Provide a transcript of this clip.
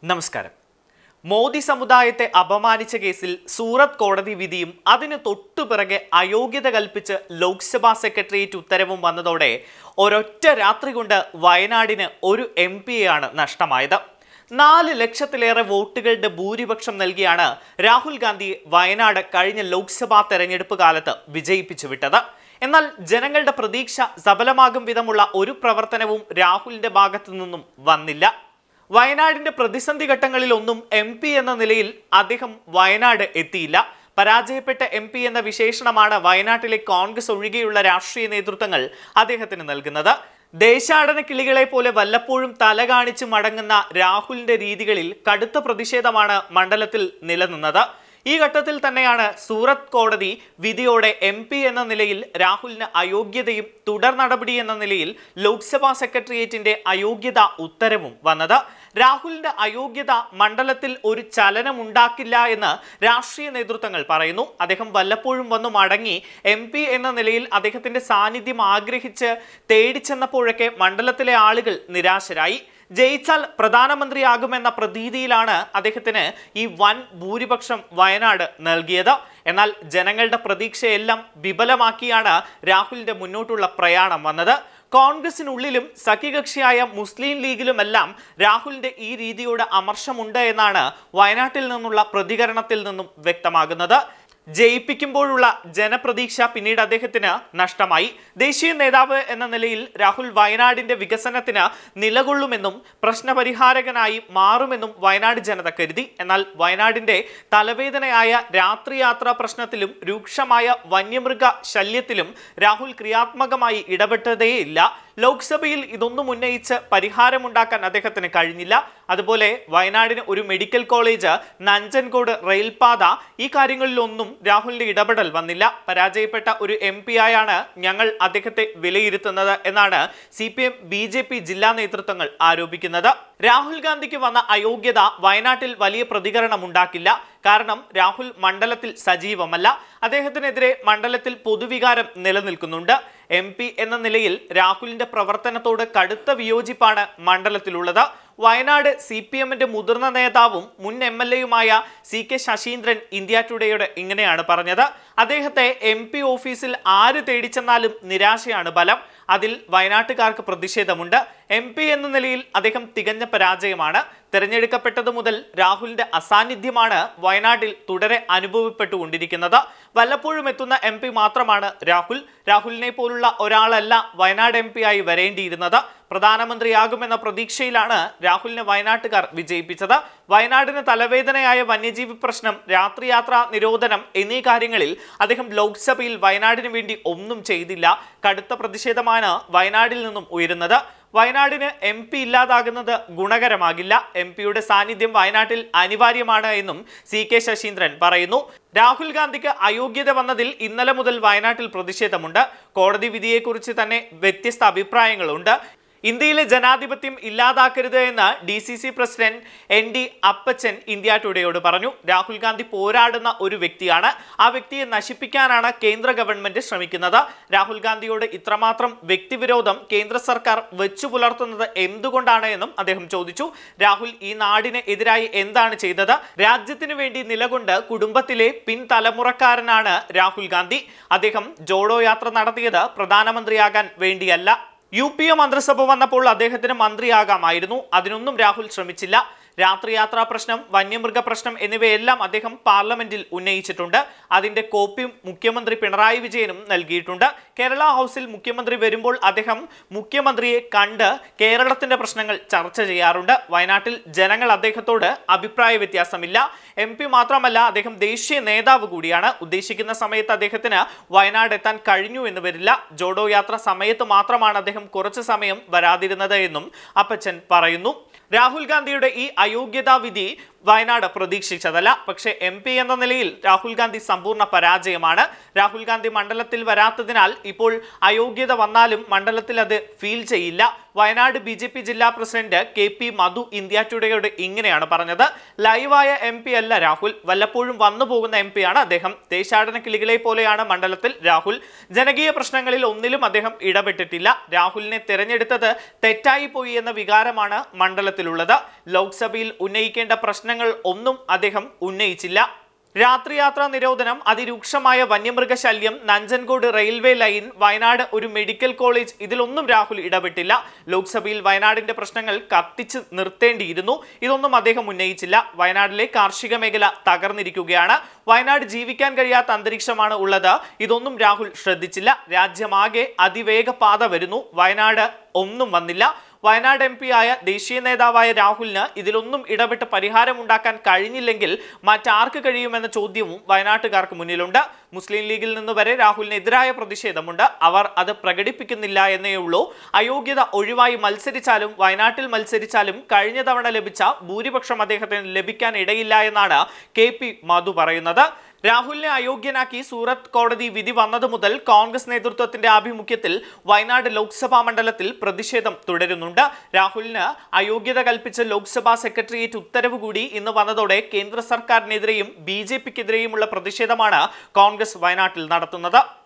നമസ്കാരം മോദി സമുദായത്തെ അപമാനിച്ച കേസിൽ സൂറത്ത് കോടതി വിധിയും അതിന് തൊട്ടുപിറകെ അയോഗ്യത കൽപ്പിച്ച് ലോക്സഭാ സെക്രട്ടേറിയറ്റ് ഉത്തരവും വന്നതോടെ ഒരൊറ്റ രാത്രി കൊണ്ട് വയനാടിന് ഒരു എം പിയെയാണ് നഷ്ടമായത് നാല് ലക്ഷത്തിലേറെ വോട്ടുകളുടെ ഭൂരിപക്ഷം നൽകിയാണ് രാഹുൽ ഗാന്ധി വയനാട് കഴിഞ്ഞ ലോക്സഭാ തെരഞ്ഞെടുപ്പ് കാലത്ത് വിജയിപ്പിച്ചു വിട്ടത് എന്നാൽ ജനങ്ങളുടെ പ്രതീക്ഷ സഫലമാകും വിധമുള്ള ഒരു പ്രവർത്തനവും രാഹുലിന്റെ ഭാഗത്തു നിന്നും വന്നില്ല വയനാടിന്റെ പ്രതിസന്ധി ഘട്ടങ്ങളിലൊന്നും എം പി എന്ന നിലയിൽ അദ്ദേഹം വയനാട് എത്തിയില്ല പരാജയപ്പെട്ട എം പി എന്ന വിശേഷണമാണ് വയനാട്ടിലെ കോൺഗ്രസ് ഒഴികെയുള്ള രാഷ്ട്രീയ നേതൃത്വങ്ങൾ അദ്ദേഹത്തിന് നൽകുന്നത് ദേശാടന കിളികളെ പോലെ വല്ലപ്പോഴും തല കാണിച്ച് മടങ്ങുന്ന രാഹുലിന്റെ രീതികളിൽ കടുത്ത പ്രതിഷേധമാണ് മണ്ഡലത്തിൽ നിലനിന്നത് ഈ ഘട്ടത്തിൽ തന്നെയാണ് സൂറത്ത് കോടതി വിധിയോടെ എം പി എന്ന നിലയിൽ രാഹുലിന് അയോഗ്യതയും തുടർ നടപടി എന്ന നിലയിൽ ലോക്സഭാ സെക്രട്ടേറിയറ്റിന്റെ അയോഗ്യത ഉത്തരവും വന്നത് രാഹുലിന്റെ അയോഗ്യത മണ്ഡലത്തിൽ ഒരു ചലനം ഉണ്ടാക്കില്ല എന്ന് രാഷ്ട്രീയ നേതൃത്വങ്ങൾ പറയുന്നു അദ്ദേഹം വല്ലപ്പോഴും വന്നു മടങ്ങി എം പി എന്ന നിലയിൽ അദ്ദേഹത്തിന്റെ സാന്നിധ്യം ആഗ്രഹിച്ച് തേടിച്ചെന്നപ്പോഴൊക്കെ മണ്ഡലത്തിലെ ആളുകൾ നിരാശരായി ജയിച്ചാൽ പ്രധാനമന്ത്രിയാകുമെന്ന പ്രതീതിയിലാണ് അദ്ദേഹത്തിന് ഈ വൻ ഭൂരിപക്ഷം വയനാട് നൽകിയത് എന്നാൽ ജനങ്ങളുടെ പ്രതീക്ഷയെല്ലാം വിപുലമാക്കിയാണ് രാഹുലിന്റെ മുന്നോട്ടുള്ള പ്രയാണം വന്നത് കോൺഗ്രസിനുള്ളിലും സഖ്യകക്ഷിയായ മുസ്ലിം ലീഗിലുമെല്ലാം രാഹുലിന്റെ ഈ രീതിയോട് അമർഷമുണ്ട് എന്നാണ് വയനാട്ടിൽ നിന്നുള്ള പ്രതികരണത്തിൽ നിന്നും വ്യക്തമാകുന്നത് ജയിപ്പിക്കുമ്പോഴുള്ള ജനപ്രതീക്ഷ പിന്നീട് അദ്ദേഹത്തിന് നഷ്ടമായി ദേശീയ നേതാവ് എന്ന നിലയിൽ രാഹുൽ വയനാടിന്റെ വികസനത്തിന് നിലകൊള്ളുമെന്നും പ്രശ്നപരിഹാരകനായി മാറുമെന്നും വയനാട് ജനത കരുതി എന്നാൽ വയനാടിന്റെ തലവേദനയായ രാത്രിയാത്രാ പ്രശ്നത്തിലും രൂക്ഷമായ വന്യമൃഗ ശല്യത്തിലും രാഹുൽ ക്രിയാത്മകമായി ഇടപെട്ടതേയില്ല ലോക്സഭയിൽ ഇതൊന്നും ഉന്നയിച്ച് പരിഹാരമുണ്ടാക്കാൻ അദ്ദേഹത്തിന് കഴിഞ്ഞില്ല അതുപോലെ വയനാടിന് ഒരു മെഡിക്കൽ കോളേജ് നഞ്ചൻകോട് റെയിൽപാത ഈ കാര്യങ്ങളിലൊന്നും രാഹുലിന്റെ ഇടപെടൽ വന്നില്ല പരാജയപ്പെട്ട ഒരു എം പി ആയാണ് ഞങ്ങൾ അദ്ദേഹത്തെ വിലയിരുത്തുന്നത് എന്നാണ് C P M B J P ജില്ലാ നേതൃത്വങ്ങൾ ആരോപിക്കുന്നത് രാഹുൽ ഗാന്ധിക്ക് വന്ന അയോഗ്യത വയനാട്ടിൽ വലിയ പ്രതികരണം ഉണ്ടാക്കില്ല കാരണം രാഹുൽ മണ്ഡലത്തിൽ സജീവമല്ല അദ്ദേഹത്തിനെതിരെ മണ്ഡലത്തിൽ പൊതുവികാരം നിലനിൽക്കുന്നുണ്ട് എം പി എന്ന നിലയിൽ രാഹുലിന്റെ പ്രവർത്തനത്തോട് കടുത്ത വിയോജിപ്പാണ് മണ്ഡലത്തിലുള്ളത് വയനാട് സി പി എമ്മിന്റെ മുതിർന്ന നേതാവും മുൻ എം എൽ എയുമായ സി കെ ശശീന്ദ്രൻ ഇന്ത്യ ടുഡേയോട് ഇങ്ങനെയാണ് പറഞ്ഞത് അദ്ദേഹത്തെ എം പി ഓഫീസിൽ ആര് തേടിച്ചെന്നാലും നിരാശയാണ് ബലം അതിൽ വയനാട്ടുകാർക്ക് പ്രതിഷേധമുണ്ട് എം പി എന്ന നിലയിൽ അദ്ദേഹം തികഞ്ഞ പരാജയമാണ് തെരഞ്ഞെടുക്കപ്പെട്ടത് മുതൽ രാഹുലിന്റെ അസാന്നിധ്യമാണ് വയനാട്ടിൽ തുടരെ അനുഭവപ്പെട്ടുകൊണ്ടിരിക്കുന്നത് വല്ലപ്പോഴും എത്തുന്ന എം പി മാത്രമാണ് രാഹുൽ രാഹുലിനെ പോലുള്ള ഒരാളല്ല വയനാട് എം പി ആയി വരേണ്ടിയിരുന്നത് പ്രധാനമന്ത്രിയാകുമെന്ന പ്രതീക്ഷയിലാണ് രാഹുലിനെ വയനാട്ടുകാർ വിജയിപ്പിച്ചത് വയനാടിന് തലവേദനയായ വന്യജീവി പ്രശ്നം രാത്രിയാത്രാ നിരോധനം എന്നീ കാര്യങ്ങളിൽ അദ്ദേഹം ലോക്സഭയിൽ വയനാടിന് വേണ്ടി ഒന്നും ചെയ്തില്ല കടുത്ത പ്രതിഷേധമാണ് വയനാടിൽ നിന്നും ഉയരുന്നത് വയനാടിന് എം പി ഇല്ലാതാകുന്നത് ഗുണകരമാകില്ല എം പിയുടെ സാന്നിധ്യം വയനാട്ടിൽ അനിവാര്യമാണ് എന്നും സി കെ ശശീന്ദ്രൻ പറയുന്നു രാഹുൽ ഗാന്ധിക്ക് അയോഗ്യത വന്നതിൽ ഇന്നലെ മുതൽ വയനാട്ടിൽ പ്രതിഷേധമുണ്ട് കോടതി വിധിയെക്കുറിച്ച് തന്നെ വ്യത്യസ്ത അഭിപ്രായങ്ങളുണ്ട് ഇന്ത്യയിലെ ജനാധിപത്യം ഇല്ലാതാക്കരുത് എന്ന് D C C president N D Appachan India ടുഡേയോട് പറഞ്ഞു രാഹുൽ ഗാന്ധി പോരാടുന്ന ഒരു വ്യക്തിയാണ് ആ വ്യക്തിയെ നശിപ്പിക്കാനാണ് കേന്ദ്ര ഗവൺമെന്റ് ശ്രമിക്കുന്നത് രാഹുൽ ഗാന്ധിയോട് ഇത്രമാത്രം വ്യക്തിവിരോധം കേന്ദ്ര സർക്കാർ വെച്ചു പുലർത്തുന്നത് എന്തുകൊണ്ടാണ് എന്നും അദ്ദേഹം ചോദിച്ചു രാഹുൽ ഈ നാടിന് എതിരായി എന്താണ് ചെയ്തത് രാജ്യത്തിന് വേണ്ടി നിലകൊണ്ട് കുടുംബത്തിലെ പിൻതലമുറക്കാരനാണ് രാഹുൽ ഗാന്ധി അദ്ദേഹം ജോഡോ യാത്ര നടത്തിയത് പ്രധാനമന്ത്രിയാകാൻ വേണ്ടിയല്ല യു പി എ മന്ത്രിസഭ വന്നപ്പോൾ അദ്ദേഹത്തിന് മന്ത്രിയാകാമായിരുന്നു അതിനൊന്നും രാഹുൽ ശ്രമിച്ചില്ല രാത്രിയാത്രാ പ്രശ്നം വന്യമൃഗ പ്രശ്നം എന്നിവയെല്ലാം അദ്ദേഹം പാർലമെന്റിൽ ഉന്നയിച്ചിട്ടുണ്ട് അതിന്റെ കോപ്പി മുഖ്യമന്ത്രി പിണറായി വിജയനും നൽകിയിട്ടുണ്ട് കേരള ഹൗസിൽ മുഖ്യമന്ത്രി വരുമ്പോൾ അദ്ദേഹം മുഖ്യമന്ത്രിയെ കണ്ട് കേരളത്തിന്റെ പ്രശ്നങ്ങൾ ചർച്ച ചെയ്യാറുണ്ട് വയനാട്ടിൽ ജനങ്ങൾ അദ്ദേഹത്തോട് അഭിപ്രായ വ്യത്യാസമില്ല എം പി മാത്രമല്ല അദ്ദേഹം ദേശീയ നേതാവ് കൂടിയാണ് ഉദ്ദേശിക്കുന്ന സമയത്ത് അദ്ദേഹത്തിന് വയനാട് എത്താൻ കഴിഞ്ഞു എന്ന് വരില്ല ജോഡോ യാത്ര സമയത്ത് മാത്രമാണ് അദ്ദേഹം കുറച്ച് സമയം വരാതിരുന്നത് എന്നും അപ്പച്ചൻ പറയുന്നു രാഹുൽ ഗാന്ധിയുടെ ഈ അയോഗ്യതാ വിധി വയനാട് പ്രതീക്ഷിച്ചതല്ല പക്ഷേ എം പി എന്ന നിലയിൽ രാഹുൽ ഗാന്ധി സമ്പൂർണ്ണ പരാജയമാണ് രാഹുൽ ഗാന്ധി മണ്ഡലത്തിൽ വരാത്തതിനാൽ ഇപ്പോൾ അയോഗ്യത വന്നാലും മണ്ഡലത്തിൽ അത് ഫീൽ ചെയ്യില്ല വയനാട് ബി ജെ പി ജില്ലാ president K P Madhu India ടുഡേയോട് ഇങ്ങനെയാണ് പറഞ്ഞത് ലൈവായ എം പി അല്ല രാഹുൽ വല്ലപ്പോഴും വന്നു പോകുന്ന എം പിയാണ് അദ്ദേഹം ദേശാടന കിളികളെ പോലെയാണ് മണ്ഡലത്തിൽ രാഹുൽ ജനകീയ പ്രശ്നങ്ങളിൽ ഒന്നിലും അദ്ദേഹം ഇടപെട്ടിട്ടില്ല രാഹുലിനെ തെരഞ്ഞെടുത്തത് തെറ്റായി പോയി എന്ന വികാരമാണ് മണ്ഡലത്തിലുള്ളത് ലോക്സഭയിൽ ഉന്നയിക്കേണ്ട പ്രശ്നങ്ങൾ ഒന്നും അദ്ദേഹം ഉന്നയിച്ചില്ല രാത്രിയാത്രാ നിരോധനം അതിരൂക്ഷമായ വന്യമൃഗശല്യം നഞ്ചൻകോട് റെയിൽവേ ലൈൻ വയനാട് ഒരു മെഡിക്കൽ കോളേജ് ഇതിലൊന്നും രാഹുൽ ഇടപെട്ടില്ല ലോക്സഭയിൽ വയനാടിന്റെ പ്രശ്നങ്ങൾ കത്തിച്ച് നിർത്തേണ്ടിയിരുന്നു ഇതൊന്നും അദ്ദേഹം ഉന്നയിച്ചില്ല വയനാട്ടിലെ കാർഷിക മേഖല തകർന്നിരിക്കുകയാണ് വയനാട് ജീവിക്കാൻ കഴിയാത്ത അന്തരീക്ഷമാണ് ഉള്ളത് ഇതൊന്നും രാഹുൽ ശ്രദ്ധിച്ചില്ല രാജ്യമാകെ അതിവേഗ പാത വരുന്നു വയനാട് ഒന്നും വന്നില്ല വയനാട് എം പി ആയ ദേശീയ നേതാവായ രാഹുലിന് ഇതിലൊന്നും ഇടപെട്ട് പരിഹാരമുണ്ടാക്കാൻ കഴിഞ്ഞില്ലെങ്കിൽ മറ്റാർക്ക് കഴിയുമെന്ന ചോദ്യവും വയനാട്ടുകാർക്ക് മുന്നിലുണ്ട് മുസ്ലിം ലീഗിൽ നിന്ന് വരെ രാഹുലിനെതിരായ പ്രതിഷേധമുണ്ട് അവർ അത് പ്രകടിപ്പിക്കുന്നില്ല എന്നേ ഉള്ളൂ അയോഗ്യത ഒഴിവായി മത്സരിച്ചാലും വയനാട്ടിൽ മത്സരിച്ചാലും കഴിഞ്ഞ തവണ ലഭിച്ച ഭൂരിപക്ഷം അദ്ദേഹത്തിന് ലഭിക്കാൻ ഇടയില്ല എന്നാണ് കെ പി മധു പറയുന്നത് രാഹുലിനെ അയോഗ്യനാക്കി സൂറത്ത് കോടതി വിധി വന്നതു മുതൽ കോൺഗ്രസ് നേതൃത്വത്തിന്റെ ആഭിമുഖ്യത്തിൽ വയനാട് ലോക്സഭാ മണ്ഡലത്തിൽ പ്രതിഷേധം തുടരുന്നുണ്ട് രാഹുലിന് അയോഗ്യത കൽപ്പിച്ച ലോക്സഭാ സെക്രട്ടേറിയറ്റ് ഉത്തരവ് കൂടി ഇന്ന് വന്നതോടെ കേന്ദ്ര സർക്കാരിനെതിരെയും ബി ജെ പിക്കെതിരെയുമുള്ള പ്രതിഷേധമാണ് കോൺഗ്രസ് വയനാട്ടിൽ നടത്തുന്നത്